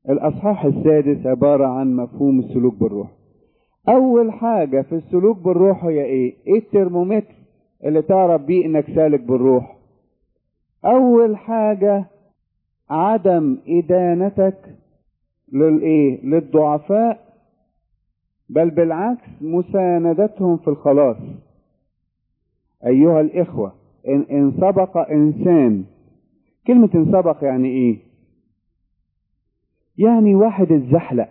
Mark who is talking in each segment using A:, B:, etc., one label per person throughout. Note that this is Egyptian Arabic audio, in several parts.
A: الأصحاح السادس عبارة عن مفهوم السلوك بالروح أول حاجة في السلوك بالروح هي إيه؟ إيه الترمومتر اللي تعرف بيه إنك سالك بالروح؟ أول حاجة عدم إدانتك للإيه؟ للضعفاء بل بالعكس مساندتهم في الخلاص أيها الإخوة إن, إن سبق إنسان كلمة إن سبق يعني إيه؟ يعني واحد اتزحلق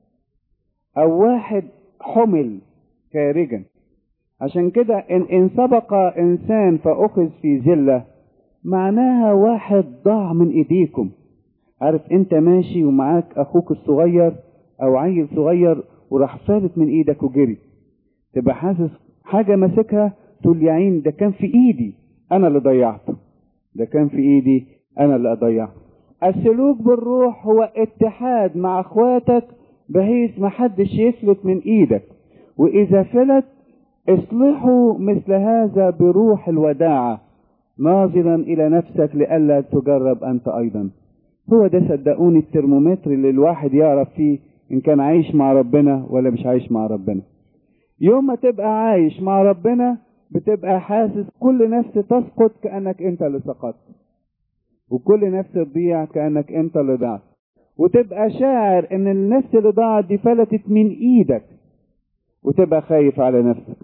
A: أو واحد حمل خارجا عشان كده إن, إن سبق إنسان فأخذ في زلة معناها واحد ضاع من إيديكم عارف أنت ماشي ومعاك أخوك الصغير أو عيل صغير وراح فالت من إيدك وجري تبقى حاسس حاجة ماسكها تقول يا عين ده كان في إيدي أنا اللي ضيعته ده كان في إيدي أنا اللي أضيعته السلوك بالروح هو اتحاد مع اخواتك بحيث ما حدش يفلت من ايدك واذا فلت اصلحوا مثل هذا بروح الوداعة ناظرا الى نفسك لئلا تجرب انت ايضا هو ده صدقوني الترمومتر اللي الواحد يعرف فيه ان كان عايش مع ربنا ولا مش عايش مع ربنا يوم ما تبقى عايش مع ربنا بتبقى حاسس كل نفس تسقط كانك انت اللي سقطت وكل نفس تضيع كأنك انت اللي ضعت وتبقى شاعر ان النفس اللي ضاعت دي فلتت من ايدك وتبقى خايف على نفسك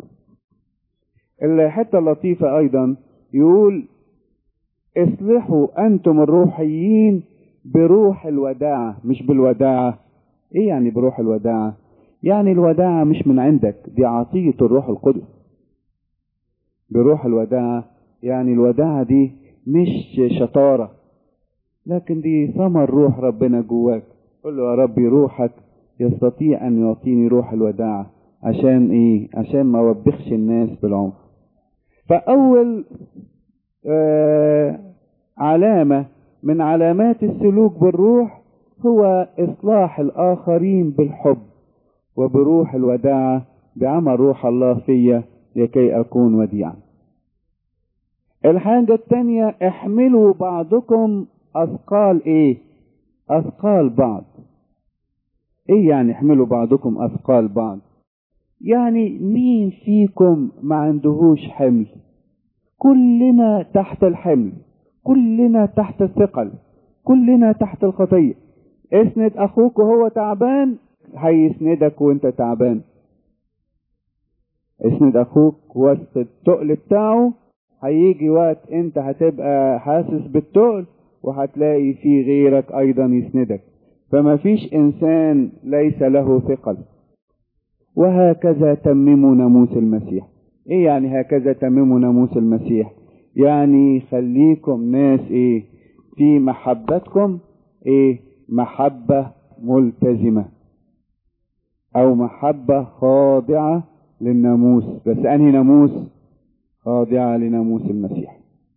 A: الحتة اللطيفة ايضا يقول اصلحوا انتم الروحيين بروح الوداعة مش بالوداعة ايه يعني بروح الوداعة يعني الوداعة مش من عندك دي عطية الروح القدس بروح الوداعة يعني الوداعة دي مش شطارة لكن دي ثمر روح ربنا جواك قل له يا ربي روحك يستطيع أن يعطيني روح الوداعة عشان إيه عشان ما أوبخش الناس بالعنف فأول آه علامة من علامات السلوك بالروح هو إصلاح الآخرين بالحب وبروح الوداعة بعمل روح الله فيا لكي أكون وديعا الحاجة التانية احملوا بعضكم أثقال إيه؟ أثقال بعض. إيه يعني احملوا بعضكم أثقال بعض؟ يعني مين فيكم ما عندهوش حمل؟ كلنا تحت الحمل، كلنا تحت الثقل، كلنا تحت الخطية. اسند أخوك وهو تعبان هيسندك وأنت تعبان. اسند أخوك وسط التقل بتاعه هيجي وقت انت هتبقى حاسس بالتقل وهتلاقي في غيرك ايضا يسندك فما فيش انسان ليس له ثقل وهكذا تمموا ناموس المسيح ايه يعني هكذا تمموا ناموس المسيح يعني خليكم ناس ايه في محبتكم ايه محبة ملتزمة او محبة خاضعة للناموس بس انهي ناموس خاضعة لناموس المسيح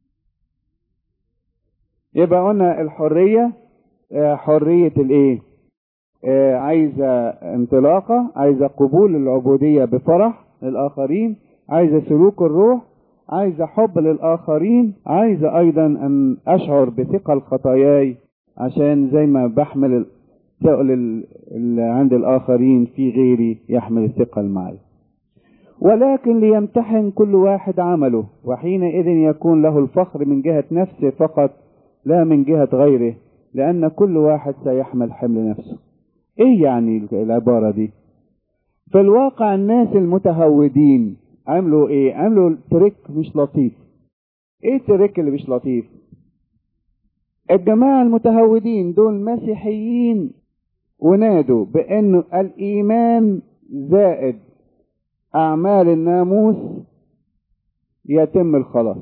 A: يبقى قلنا الحرية حرية الايه عايزة انطلاقة عايزة قبول العبودية بفرح للآخرين عايزة سلوك الروح عايزة حب للآخرين عايزة أيضا أن أشعر بثقل خطاياي عشان زي ما بحمل الثقل اللي عند الآخرين في غيري يحمل الثقل معي ولكن ليمتحن كل واحد عمله وحينئذ يكون له الفخر من جهة نفسه فقط لا من جهة غيره لأن كل واحد سيحمل حمل نفسه ايه يعني العبارة دي في الواقع الناس المتهودين عملوا ايه عملوا تريك مش لطيف ايه التريك اللي مش لطيف الجماعة المتهودين دول مسيحيين ونادوا بانه الايمان زائد اعمال الناموس يتم الخلاص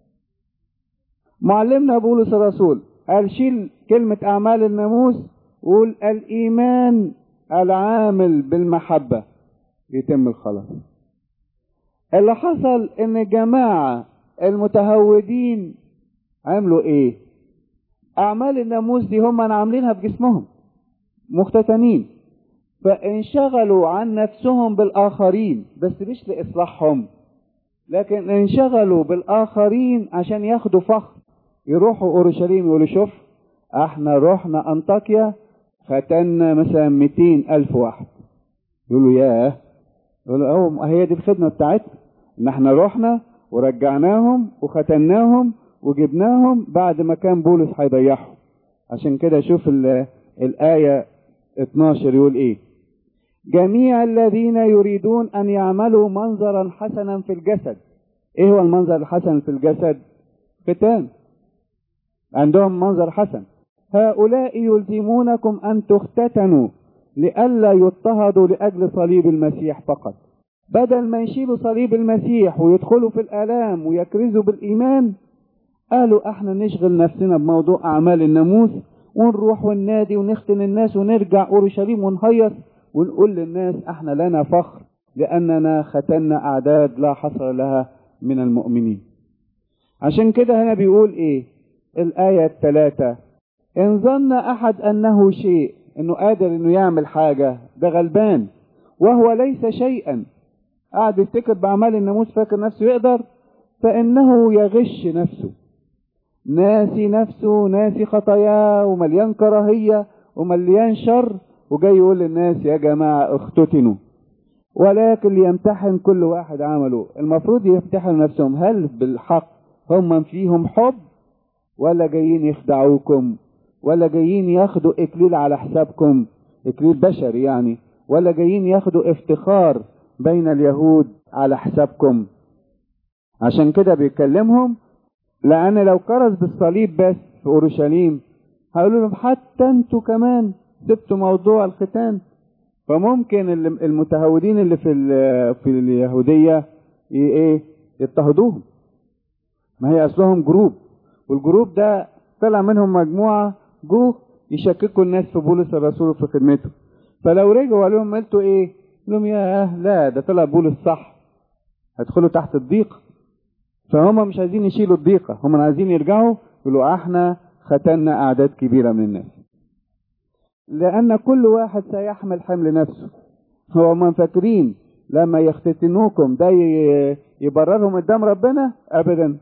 A: معلمنا بولس الرسول قال شيل كلمة اعمال الناموس وقول الايمان العامل بالمحبة يتم الخلاص اللي حصل ان جماعة المتهودين عملوا ايه اعمال الناموس دي هم عاملينها بجسمهم مختتنين فانشغلوا عن نفسهم بالاخرين بس مش لاصلاحهم لكن انشغلوا بالاخرين عشان ياخدوا فخر يروحوا اورشليم يقولوا شوف احنا رحنا انطاكيا ختنا مثلا 200 ألف واحد يقولوا ياه يقولوا أهو هي دي الخدمة بتاعتنا إن احنا رحنا ورجعناهم وختناهم وجبناهم بعد ما كان بولس هيضيعهم عشان كده شوف الآية 12 يقول إيه جميع الذين يريدون أن يعملوا منظرا حسنا في الجسد إيه هو المنظر الحسن في الجسد ختان عندهم منظر حسن هؤلاء يلزمونكم أن تختتنوا لئلا يضطهدوا لأجل صليب المسيح فقط بدل ما يشيلوا صليب المسيح ويدخلوا في الآلام ويكرزوا بالإيمان قالوا احنا نشغل نفسنا بموضوع أعمال الناموس ونروح والنادي ونختن الناس ونرجع أورشليم ونهيص ونقول للناس احنا لنا فخر لأننا ختنا أعداد لا حصر لها من المؤمنين عشان كده هنا بيقول ايه الآية الثلاثة إن ظن أحد أنه شيء إنه قادر إنه يعمل حاجة ده غلبان وهو ليس شيئا قاعد يفتكر بأعمال الناموس فاكر نفسه يقدر فإنه يغش نفسه ناسي نفسه ناسي خطاياه ومليان كراهية ومليان شر وجاي يقول للناس يا جماعة اختتنوا ولكن ليمتحن كل واحد عمله المفروض يمتحنوا نفسهم هل بالحق هم فيهم حب ولا جايين يخدعوكم ولا جايين ياخدوا اكليل على حسابكم اكليل بشري يعني ولا جايين ياخدوا افتخار بين اليهود على حسابكم عشان كده بيكلمهم لان لو كرز بالصليب بس في اورشليم هيقولوا لهم حتى انتوا كمان سبتوا موضوع الختان فممكن المتهودين اللي في في اليهوديه ايه يضطهدوهم ما هي اصلهم جروب والجروب ده طلع منهم مجموعه جو يشككوا الناس في بولس الرسول وفي خدمته فلو رجعوا وقالوا لهم قلتوا ايه؟ لهم يا لا ده طلع بولس صح هيدخلوا تحت الضيقه فهم مش عايزين يشيلوا الضيقه هم عايزين يرجعوا يقولوا احنا ختنا اعداد كبيره من الناس لان كل واحد سيحمل حمل نفسه هو ما فاكرين لما يختتنوكم ده يبررهم قدام ربنا ابدا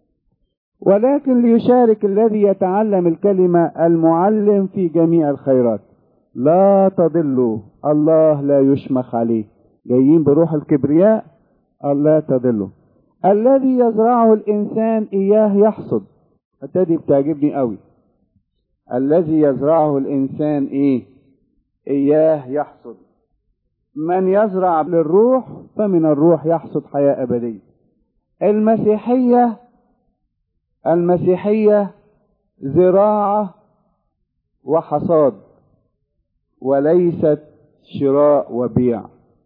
A: ولكن ليشارك الذي يتعلم الكلمة المعلم في جميع الخيرات لا تضلوا الله لا يشمخ عليه جايين بروح الكبرياء لا تضلوا الذي يزرعه الإنسان إياه يحصد التدي بتعجبني قوي الذي يزرعه الإنسان إيه إياه يحصد من يزرع للروح فمن الروح يحصد حياة أبدية المسيحية المسيحية زراعة وحصاد وليست شراء وبيع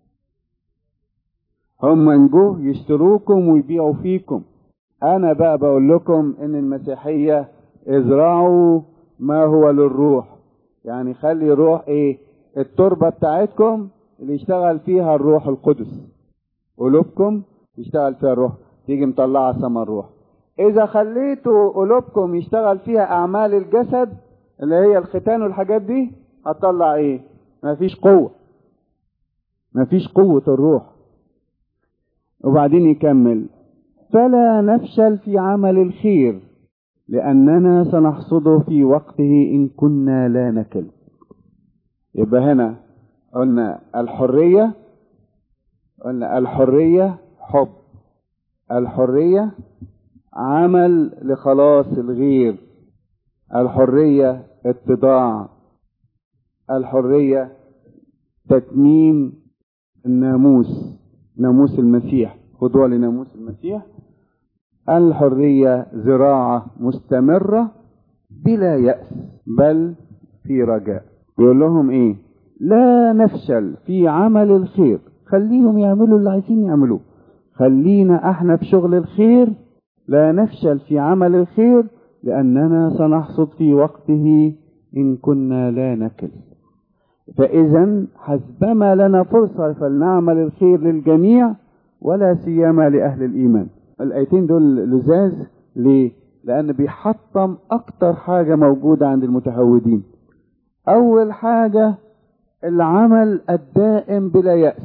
A: هم نجوه يشتروكم ويبيعوا فيكم انا بقى بقول لكم ان المسيحية ازرعوا ما هو للروح يعني خلي روح ايه التربة بتاعتكم اللي يشتغل فيها الروح القدس قلوبكم يشتغل فيها الروح تيجي مطلعة ثمر الروح إذا خليتوا قلوبكم يشتغل فيها أعمال الجسد اللي هي الختان والحاجات دي هتطلع إيه؟ مفيش قوة مفيش قوة الروح وبعدين يكمل فلا نفشل في عمل الخير لأننا سنحصده في وقته إن كنا لا نكل يبقى هنا قلنا الحرية قلنا الحرية حب الحرية عمل لخلاص الغير الحرية اتضاع الحرية تتميم الناموس ناموس المسيح خضوع لناموس المسيح الحرية زراعة مستمرة بلا يأس بل في رجاء يقول لهم ايه لا نفشل في عمل الخير خليهم يعملوا اللي عايزين يعملوه خلينا احنا في شغل الخير لا نفشل في عمل الخير لأننا سنحصد في وقته إن كنا لا نكل فإذا حسبما لنا فرصة فلنعمل الخير للجميع ولا سيما لأهل الإيمان الآيتين دول لزاز ليه؟ لأن بيحطم أكتر حاجة موجودة عند المتهودين أول حاجة العمل الدائم بلا يأس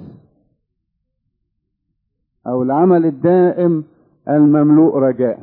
A: أو العمل الدائم المملوء رجاء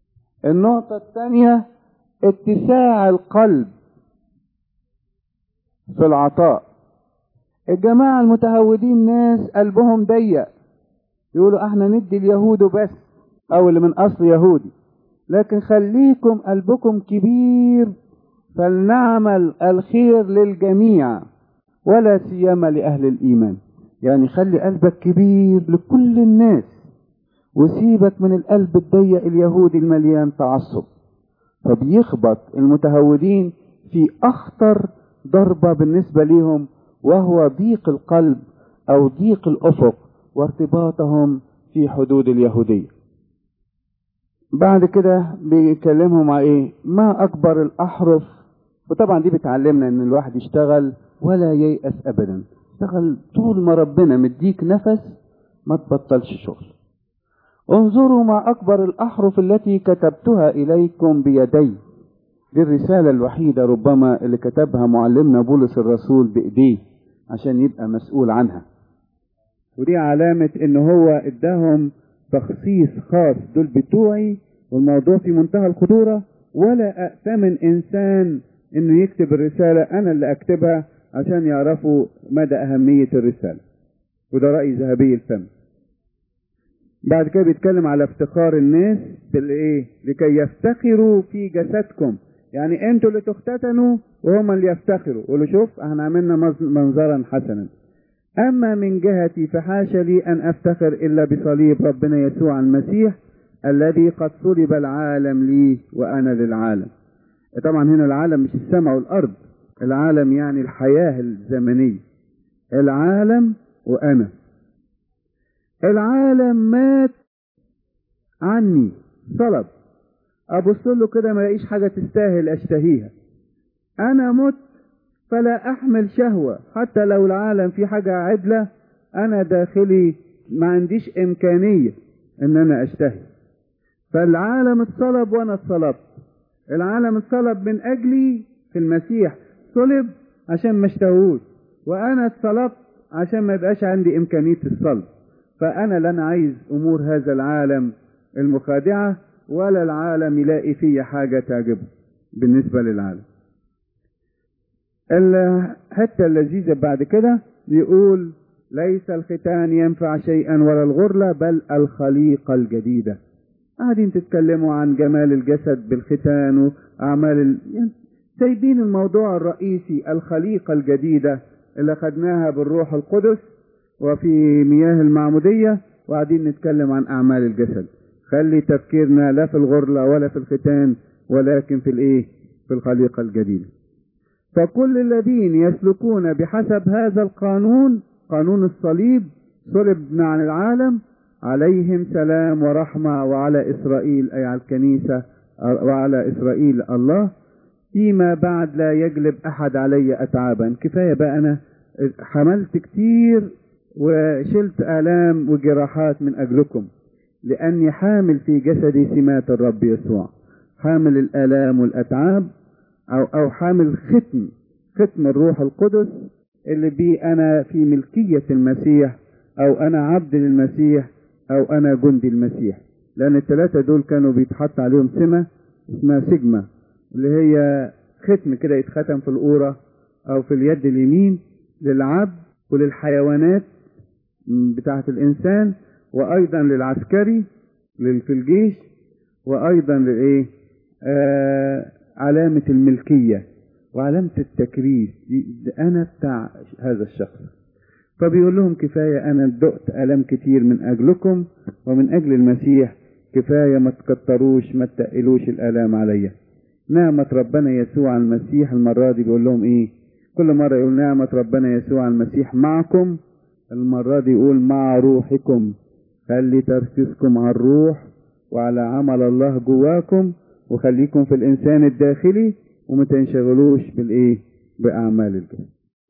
A: النقطة الثانية اتساع القلب في العطاء الجماعة المتهودين ناس قلبهم ضيق يقولوا احنا ندي اليهود بس او اللي من اصل يهودي لكن خليكم قلبكم كبير فلنعمل الخير للجميع ولا سيما لأهل الإيمان يعني خلي قلبك كبير لكل الناس وسيبك من القلب الضيق اليهودي المليان تعصب فبيخبط المتهودين في أخطر ضربة بالنسبة لهم وهو ضيق القلب أو ضيق الأفق وارتباطهم في حدود اليهودية بعد كده بيكلمهم على ايه ما اكبر الاحرف وطبعا دي بتعلمنا ان الواحد يشتغل ولا ييأس ابدا اشتغل طول ما ربنا مديك نفس ما تبطلش شغل انظروا ما اكبر الاحرف التي كتبتها اليكم بيدي دي الرسالة الوحيدة ربما اللي كتبها معلمنا بولس الرسول بايديه عشان يبقى مسؤول عنها ودي علامة ان هو اداهم تخصيص خاص دول بتوعي والموضوع في منتهى الخطورة ولا أأتمن إنسان إنه يكتب الرسالة أنا اللي أكتبها عشان يعرفوا مدى أهمية الرسالة وده رأي ذهبي الفم بعد كده بيتكلم على افتخار الناس بالإيه لكي يفتخروا في جسدكم يعني انتوا اللي تختتنوا وهم اللي يفتخروا قولوا شوف احنا عملنا منظرا حسنا أما من جهتي فحاش لي أن أفتخر إلا بصليب ربنا يسوع المسيح الذي قد صلب العالم لي وأنا للعالم طبعا هنا العالم مش السماء والأرض العالم يعني الحياة الزمنية العالم وأنا العالم مات عني صلب أبص له كده ما لاقيش حاجة تستاهل أشتهيها أنا مت فلا أحمل شهوة حتى لو العالم فيه حاجة عدلة أنا داخلي ما عنديش إمكانية إن أنا أشتهي فالعالم اتصلب وأنا اتصلبت العالم اتصلب من أجلي في المسيح صلب عشان ما اشتهوش وأنا اتصلبت عشان ما يبقاش عندي إمكانية الصلب فأنا لا أنا عايز أمور هذا العالم المخادعة ولا العالم يلاقي فيا حاجة تعجبه بالنسبة للعالم الحتة اللذيذة بعد كده بيقول ليس الختان ينفع شيئا ولا الغرلة بل الخليقة الجديدة قاعدين تتكلموا عن جمال الجسد بالختان وأعمال ال... يعني سايبين الموضوع الرئيسي الخليقة الجديدة اللي خدناها بالروح القدس وفي مياه المعمودية وقاعدين نتكلم عن أعمال الجسد خلي تفكيرنا لا في الغرلة ولا في الختان ولكن في الإيه في الخليقة الجديدة فكل الذين يسلكون بحسب هذا القانون قانون الصليب صلبنا عن العالم عليهم سلام ورحمة وعلى إسرائيل أي على الكنيسة وعلى إسرائيل الله فيما بعد لا يجلب أحد علي أتعابا كفاية بقى أنا حملت كتير وشلت آلام وجراحات من أجلكم لأني حامل في جسدي سمات الرب يسوع حامل الآلام والأتعاب أو أو حامل ختم ختم الروح القدس اللي بيه أنا في ملكية المسيح أو أنا عبد للمسيح أو أنا جندي المسيح لأن الثلاثة دول كانوا بيتحط عليهم سمة اسمها سجمة اللي هي ختم كده يتختم في القورة أو في اليد اليمين للعبد وللحيوانات بتاعة الإنسان وأيضا للعسكري في الجيش وأيضا للإيه؟ آه علامة الملكية وعلامة التكريس أنا بتاع هذا الشخص فبيقول لهم كفاية أنا دقت ألم كتير من أجلكم ومن أجل المسيح كفاية ما تكتروش ما تقلوش الآلام عليا نعمة ربنا يسوع المسيح المرة دي بيقول لهم إيه كل مرة يقول نعمة ربنا يسوع المسيح معكم المرة دي يقول مع روحكم خلي تركيزكم على الروح وعلى عمل الله جواكم وخليكم في الإنسان الداخلي وما تنشغلوش بالإيه بأعمال الجسد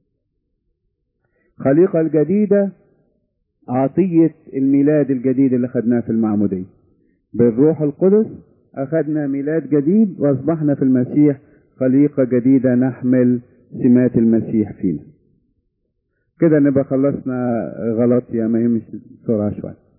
A: خليقة الجديدة عطية الميلاد الجديد اللي خدناه في المعمودية بالروح القدس أخذنا ميلاد جديد وأصبحنا في المسيح خليقة جديدة نحمل سمات المسيح فينا كده نبقى خلصنا غلط يا ما يمشي بسرعة شوية